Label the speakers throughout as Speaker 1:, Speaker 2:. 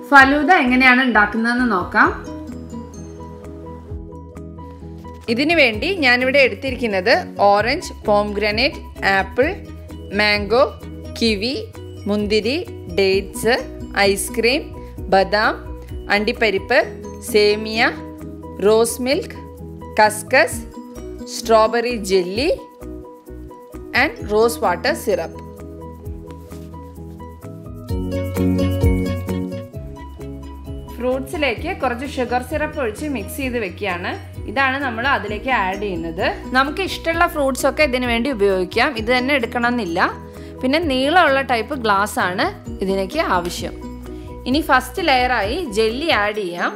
Speaker 1: ഫലൂദ എങ്ങനെയാണ് ഉണ്ടാക്കുന്നതെന്ന് നോക്കാം ഇതിനു വേണ്ടി ഞാനിവിടെ എടുത്തിരിക്കുന്നത് orange pomegranate apple mango kiwi മുന്തിരി ഡേറ്റ്സ് ഐസ്ക്രീം ബദാം അണ്ടിപ്പരിപ്പ് സേമിയ റോസ് മിൽക്ക് കസ്കസ് strawberry jelly and rose water syrup ഫ്രൂട്ട്സിലേക്ക് കുറച്ച് ഷുഗർ സിറപ്പ് ഒഴിച്ച് മിക്സ് ചെയ്ത് വെക്കുകയാണ് ഇതാണ് നമ്മൾ അതിലേക്ക് ആഡ് ചെയ്യുന്നത് നമുക്ക് ഇഷ്ടമുള്ള ഫ്രൂട്ട്സ് ഒക്കെ ഇതിനു വേണ്ടി ഉപയോഗിക്കാം ഇത് തന്നെ എടുക്കണമെന്നില്ല പിന്നെ നീളമുള്ള ടൈപ്പ് ഗ്ലാസ് ആണ് ഇതിലേക്ക് ആവശ്യം ഇനി ഫസ്റ്റ് ലെയറായി ജെല്ലി ആഡ് ചെയ്യാം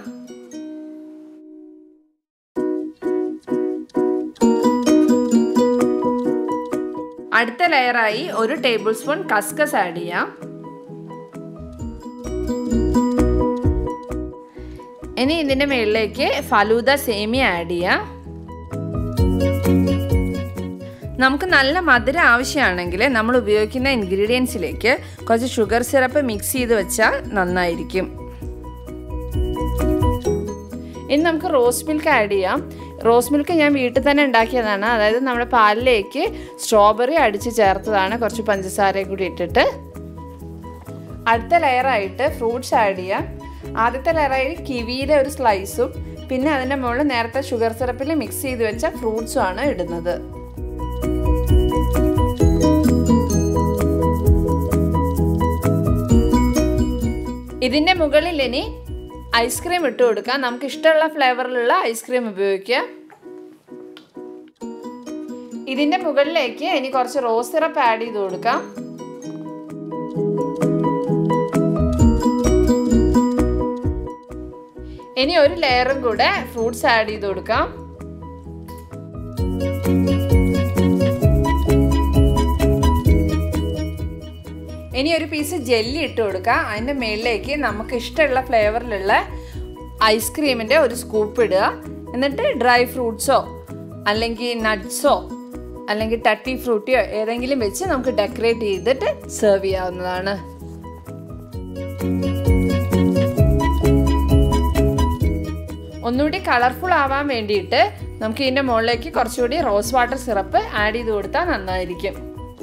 Speaker 1: അടുത്ത ലെയറായി ഒരു ടേബിൾ സ്പൂൺ കസ്കസ് ആഡ് ചെയ്യാം ഇനി ഇതിൻ്റെ മുകളിലേക്ക് ഫലൂദ സേമിയ ആഡ് ചെയ്യാം നമുക്ക് നല്ല മധുരം ആവശ്യമാണെങ്കിൽ നമ്മൾ ഉപയോഗിക്കുന്ന ഇൻഗ്രീഡിയൻസിലേക്ക് കുറച്ച് ഷുഗർ സിറപ്പ് മിക്സ് ചെയ്ത് വെച്ചാൽ നന്നായിരിക്കും ഇനി നമുക്ക് റോസ് മിൽക്ക് ആഡ് ചെയ്യാം റോസ് മിൽക്ക് ഞാൻ വീട്ടിൽ തന്നെ ഉണ്ടാക്കിയതാണ് അതായത് നമ്മുടെ പാലിലേക്ക് സ്ട്രോബെറി അടിച്ച് ചേർത്തതാണ് കുറച്ച് പഞ്ചസാരയും കൂടി ഇട്ടിട്ട് അടുത്ത ലെയറായിട്ട് ഫ്രൂട്ട്സ് ആഡ് ചെയ്യാം ആദ്യത്തെ ലെയറായി കിവിയുടെ ഒരു സ്ലൈസും പിന്നെ അതിൻ്റെ മുകളിൽ നേരത്തെ ഷുഗർ സിറപ്പിൽ മിക്സ് ചെയ്ത് വെച്ച ഫ്രൂട്ട്സും ആണ് ഇടുന്നത് ഇതിൻ്റെ മുകളിൽ ഇനി ഐസ്ക്രീം ഇട്ട് കൊടുക്കാം നമുക്ക് ഇഷ്ടമുള്ള ഫ്ലേവറിലുള്ള ഐസ്ക്രീം ഉപയോഗിക്കാം ഇതിൻ്റെ മുകളിലേക്ക് ഇനി കുറച്ച് റോസ് സിറപ്പ് ആഡ് ചെയ്ത് കൊടുക്കാം ഇനി ഒരു ലെയറും കൂടെ ഫ്രൂട്ട്സ് ആഡ് ചെയ്ത് കൊടുക്കാം ഇനി ഒരു പീസ് ജെല്ലി ഇട്ട് കൊടുക്കാം അതിൻ്റെ മുകളിലേക്ക് നമുക്ക് ഇഷ്ടമുള്ള ഫ്ലേവറിലുള്ള ഐസ്ക്രീമിൻ്റെ ഒരു സ്കൂപ്പ് ഇടുക എന്നിട്ട് ഡ്രൈ ഫ്രൂട്ട്സോ അല്ലെങ്കിൽ നട്ട്സോ അല്ലെങ്കിൽ ടട്ടി ഫ്രൂട്ടിയോ ഏതെങ്കിലും വെച്ച് നമുക്ക് ഡെക്കറേറ്റ് ചെയ്തിട്ട് സെർവ് ചെയ്യാവുന്നതാണ് ഒന്നുകൂടി കളർഫുൾ ആവാൻ വേണ്ടിയിട്ട് നമുക്ക് ഇതിൻ്റെ മുകളിലേക്ക് കുറച്ചുകൂടി റോസ് വാട്ടർ സിറപ്പ് ആഡ് ചെയ്ത് കൊടുത്താൽ നന്നായിരിക്കും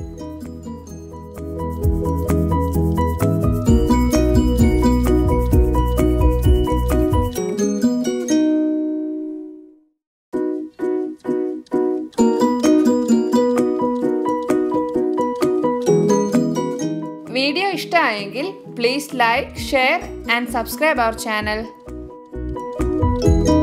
Speaker 1: വീഡിയോ ഇഷ്ടമായെങ്കിൽ please like share and subscribe our channel